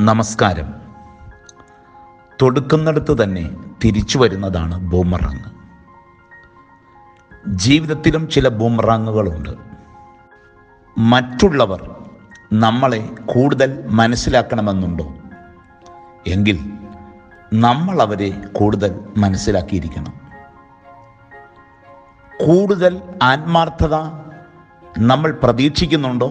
നമസ്കാരം തൊടുക്കുന്നിടത്ത് തന്നെ തിരിച്ചു വരുന്നതാണ് ബൂമറാങ് ജീവിതത്തിലും ചില ബൂമറാങ്ങുകളുണ്ട് മറ്റുള്ളവർ നമ്മളെ കൂടുതൽ മനസ്സിലാക്കണമെന്നുണ്ടോ എങ്കിൽ നമ്മൾ അവരെ കൂടുതൽ മനസ്സിലാക്കിയിരിക്കണം കൂടുതൽ ആത്മാർത്ഥത നമ്മൾ പ്രതീക്ഷിക്കുന്നുണ്ടോ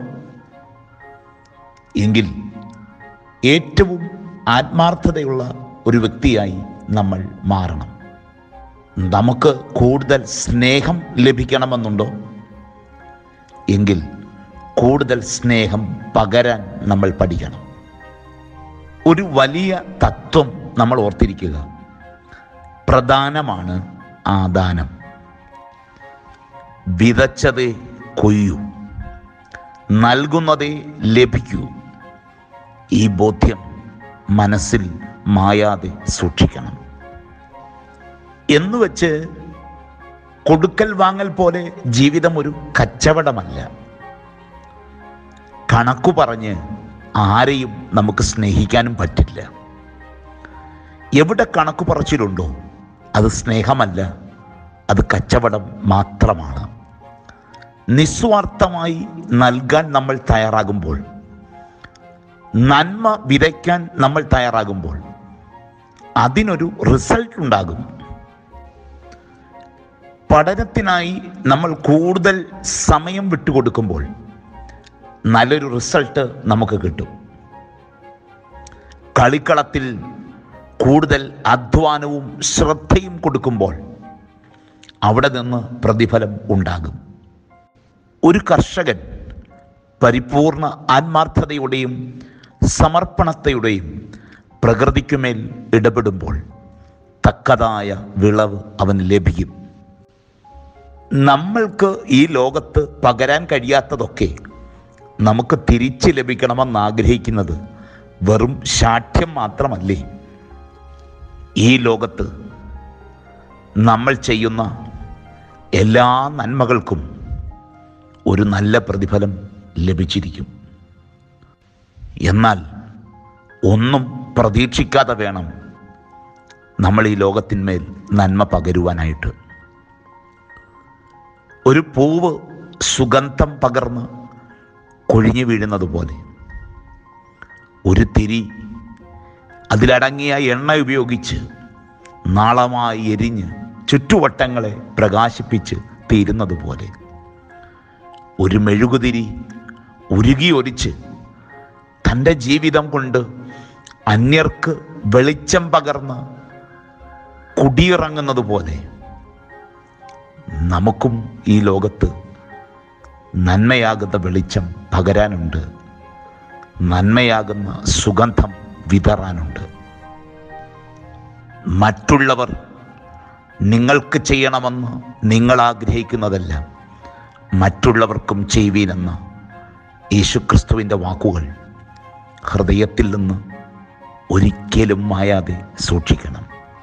എങ്കിൽ ഏറ്റവും ആത്മാർത്ഥതയുള്ള ഒരു വ്യക്തിയായി നമ്മൾ മാറണം നമുക്ക് കൂടുതൽ സ്നേഹം ലഭിക്കണമെന്നുണ്ടോ എങ്കിൽ കൂടുതൽ സ്നേഹം പകരാൻ നമ്മൾ പഠിക്കണം ഒരു വലിയ തത്വം നമ്മൾ ഓർത്തിരിക്കുക പ്രധാനമാണ് ആദാനം വിതച്ചതേ കൊയ്യൂ നൽകുന്നതേ ലഭിക്കൂ ഈ ബോധ്യം മനസ്സിൽ മായാതെ സൂക്ഷിക്കണം എന്നുവെച്ച് കൊടുക്കൽ വാങ്ങൽ പോലെ ജീവിതം ഒരു കച്ചവടമല്ല കണക്കു പറഞ്ഞ് ആരെയും നമുക്ക് സ്നേഹിക്കാനും പറ്റില്ല എവിടെ കണക്കു പറച്ചിലുണ്ടോ അത് സ്നേഹമല്ല അത് കച്ചവടം മാത്രമാണ് നിസ്വാർത്ഥമായി നൽകാൻ നമ്മൾ തയ്യാറാകുമ്പോൾ നന്മ വിതയ്ക്കാൻ നമ്മൾ തയ്യാറാകുമ്പോൾ അതിനൊരു റിസൾട്ട് ഉണ്ടാകും പഠനത്തിനായി നമ്മൾ കൂടുതൽ സമയം വിട്ടുകൊടുക്കുമ്പോൾ നല്ലൊരു റിസൾട്ട് നമുക്ക് കിട്ടും കളിക്കളത്തിൽ കൂടുതൽ അധ്വാനവും ശ്രദ്ധയും കൊടുക്കുമ്പോൾ അവിടെ നിന്ന് പ്രതിഫലം ഉണ്ടാകും ഒരു കർഷകൻ പരിപൂർണ ആത്മാർത്ഥതയുടെയും സമർപ്പണതയുടെയും പ്രകൃതിക്കുമേൽ ഇടപെടുമ്പോൾ തക്കതായ വിളവ് അവന് ലഭിക്കും നമ്മൾക്ക് ഈ ലോകത്ത് പകരാൻ കഴിയാത്തതൊക്കെ നമുക്ക് തിരിച്ചു ലഭിക്കണമെന്ന് ആഗ്രഹിക്കുന്നത് വെറും ശാഠ്യം മാത്രമല്ലേ ഈ ലോകത്ത് നമ്മൾ ചെയ്യുന്ന എല്ലാ നന്മകൾക്കും ഒരു നല്ല പ്രതിഫലം ലഭിച്ചിരിക്കും എന്നാൽ ഒന്നും പ്രതീക്ഷിക്കാതെ വേണം നമ്മൾ ഈ ലോകത്തിന്മേൽ നന്മ പകരുവാനായിട്ട് ഒരു പൂവ് സുഗന്ധം പകർന്ന് കൊഴിഞ്ഞു വീഴുന്നത് പോലെ ഒരു തിരി അതിലടങ്ങിയ എണ്ണ ഉപയോഗിച്ച് നാളമായി എരിഞ്ഞ് ചുറ്റുവട്ടങ്ങളെ പ്രകാശിപ്പിച്ച് തീരുന്നത് പോലെ ഒരു മെഴുകുതിരി ഉരുകിയൊലിച്ച് തൻ്റെ ജീവിതം കൊണ്ട് അന്യർക്ക് വെളിച്ചം പകർന്ന് കുടിയിറങ്ങുന്നത് പോലെ നമുക്കും ഈ ലോകത്ത് നന്മയാകുന്ന വെളിച്ചം പകരാനുണ്ട് നന്മയാകുന്ന സുഗന്ധം വിതറാനുണ്ട് മറ്റുള്ളവർ നിങ്ങൾക്ക് ചെയ്യണമെന്ന് നിങ്ങൾ ആഗ്രഹിക്കുന്നതെല്ലാം മറ്റുള്ളവർക്കും ചെയ്യുവീനെന്ന് യേശുക്രിസ്തുവിൻ്റെ വാക്കുകൾ ഹൃദയത്തിൽ നിന്ന് ഒരിക്കലും മായാതെ സൂക്ഷിക്കണം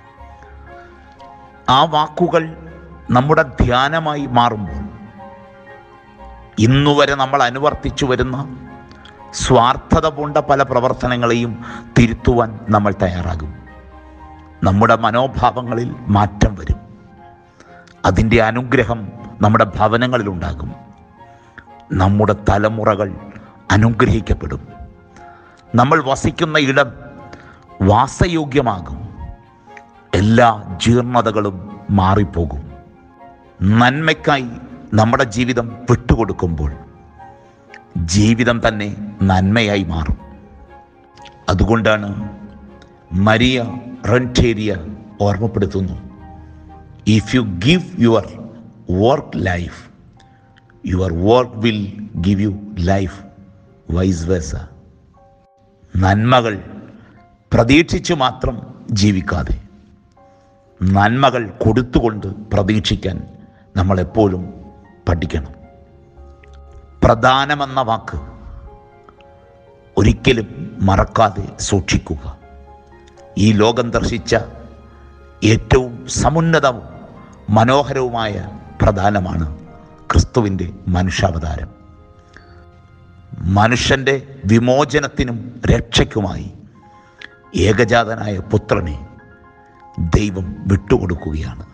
ആ വാക്കുകൾ നമ്മുടെ ധ്യാനമായി മാറുമ്പോൾ ഇന്നുവരെ നമ്മൾ അനുവർത്തിച്ചു വരുന്ന സ്വാർത്ഥത പൂണ്ട പല പ്രവർത്തനങ്ങളെയും തിരുത്തുവാൻ നമ്മൾ തയ്യാറാകും നമ്മുടെ മനോഭാവങ്ങളിൽ മാറ്റം വരും അതിൻ്റെ അനുഗ്രഹം നമ്മുടെ ഭവനങ്ങളിലുണ്ടാകും നമ്മുടെ തലമുറകൾ അനുഗ്രഹിക്കപ്പെടും നമ്മൾ വസിക്കുന്ന ഇടം വാസയോഗ്യമാകും എല്ലാ ജീർണതകളും മാറിപ്പോകും നന്മയ്ക്കായി നമ്മുടെ ജീവിതം വിട്ടുകൊടുക്കുമ്പോൾ ജീവിതം തന്നെ നന്മയായി മാറും അതുകൊണ്ടാണ് മരിയ റൺറ്റേരിയ ഓർമ്മപ്പെടുത്തുന്നു if you give your work life your work will give you life vice versa നന്മകൾ പ്രതീക്ഷിച്ച് മാത്രം ജീവിക്കാതെ നന്മകൾ കൊടുത്തുകൊണ്ട് പ്രതീക്ഷിക്കാൻ നമ്മളെപ്പോഴും പഠിക്കണം പ്രധാനമെന്ന വാക്ക് ഒരിക്കലും മറക്കാതെ സൂക്ഷിക്കുക ഈ ലോകം ദർശിച്ച ഏറ്റവും സമുന്നതവും മനോഹരവുമായ പ്രധാനമാണ് ക്രിസ്തുവിൻ്റെ മനുഷ്യാവതാരം മനുഷ്യൻ്റെ വിമോചനത്തിനും രക്ഷയ്ക്കുമായി ഏകജാതനായ പുത്രനെ ദൈവം വിട്ടുകൊടുക്കുകയാണ്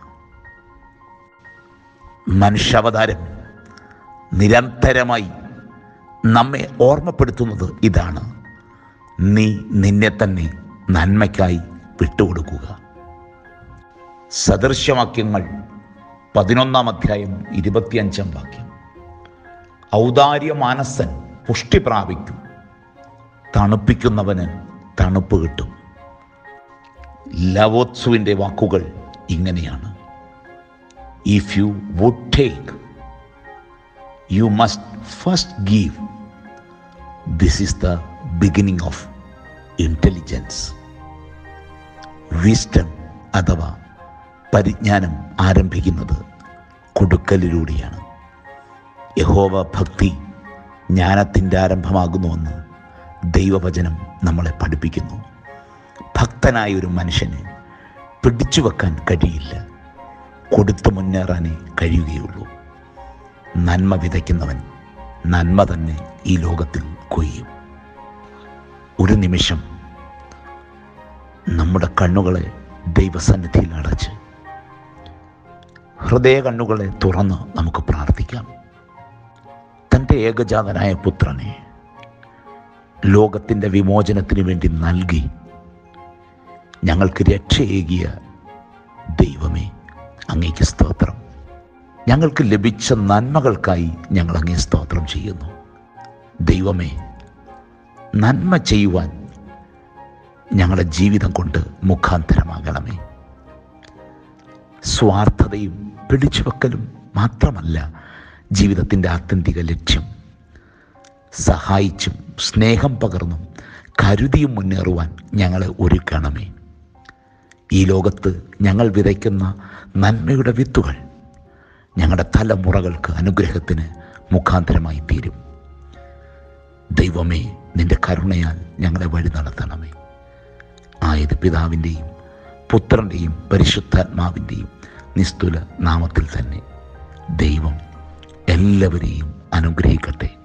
മനുഷ്യാവതാരം നിരന്തരമായി നമ്മെ ഓർമ്മപ്പെടുത്തുന്നത് ഇതാണ് നീ നിന്നെ തന്നെ നന്മയ്ക്കായി വിട്ടുകൊടുക്കുക സദൃശ്യവാക്യങ്ങൾ പതിനൊന്നാം അധ്യായം ഇരുപത്തിയഞ്ചാം വാക്യം ഔദാര്യ മാനസൻ പുഷ്ടി പ്രാപിക്കും തണുപ്പിക്കുന്നവന് തണുപ്പ് കിട്ടും ലവോത്സുവിൻ്റെ വാക്കുകൾ ഇങ്ങനെയാണ് if you would take you must first give this is the beginning of intelligence wisdom അഥവാ പരിജ്ഞാനം ആരംഭിക്കുന്നത് കൊടുക്കലിലൂടെയാണ് യഹോവ ഭക്തി ജ്ഞാനത്തിൻ്റെ ആരംഭമാകുന്നുവെന്ന് ദൈവവചനം നമ്മളെ പഠിപ്പിക്കുന്നു ഭക്തനായ ഒരു മനുഷ്യന് പിടിച്ചു വെക്കാൻ കഴിയില്ല കൊടുത്തു മുന്നേറാനേ കഴിയുകയുള്ളൂ നന്മ വിതയ്ക്കുന്നവൻ നന്മ തന്നെ ഈ ലോകത്തിൽ കൊയ്യും ഒരു നിമിഷം നമ്മുടെ കണ്ണുകളെ ദൈവസന്നിധിയിൽ അടച്ച് ഹൃദയ കണ്ണുകളെ തുറന്ന് നമുക്ക് പ്രാർത്ഥിക്കാം തൻ്റെ ഏകജാതനായ പുത്രനെ ലോകത്തിൻ്റെ വിമോചനത്തിന് വേണ്ടി നൽകി ഞങ്ങൾക്ക് രക്ഷയേകിയ ദൈവമേ അങ്ങേക്ക് സ്തോത്രം ഞങ്ങൾക്ക് ലഭിച്ച നന്മകൾക്കായി ഞങ്ങൾ അങ്ങേ സ്തോത്രം ചെയ്യുന്നു ദൈവമേ നന്മ ചെയ്യുവാൻ ഞങ്ങളുടെ ജീവിതം കൊണ്ട് മുഖാന്തരമാകണമേ സ്വാർത്ഥതയും പിടിച്ചുവെക്കലും മാത്രമല്ല ജീവിതത്തിൻ്റെ ആത്യന്തിക ലക്ഷ്യം സഹായിച്ചും സ്നേഹം പകർന്നും കരുതിയും മുന്നേറുവാൻ ഞങ്ങളെ ഒരുക്കണമേ ഈ ലോകത്ത് ഞങ്ങൾ വിതയ്ക്കുന്ന നന്മയുടെ വിത്തുകൾ ഞങ്ങളുടെ തലമുറകൾക്ക് അനുഗ്രഹത്തിന് മുഖാന്തരമായി തീരും ദൈവമേ നിന്റെ കരുണയാൽ ഞങ്ങളെ വഴി നടത്തണമേ ആയത് പിതാവിൻ്റെയും പുത്രൻ്റെയും പരിശുദ്ധാത്മാവിൻ്റെയും നിസ്തുല നാമത്തിൽ തന്നെ ദൈവം എല്ലാവരെയും അനുഗ്രഹിക്കട്ടെ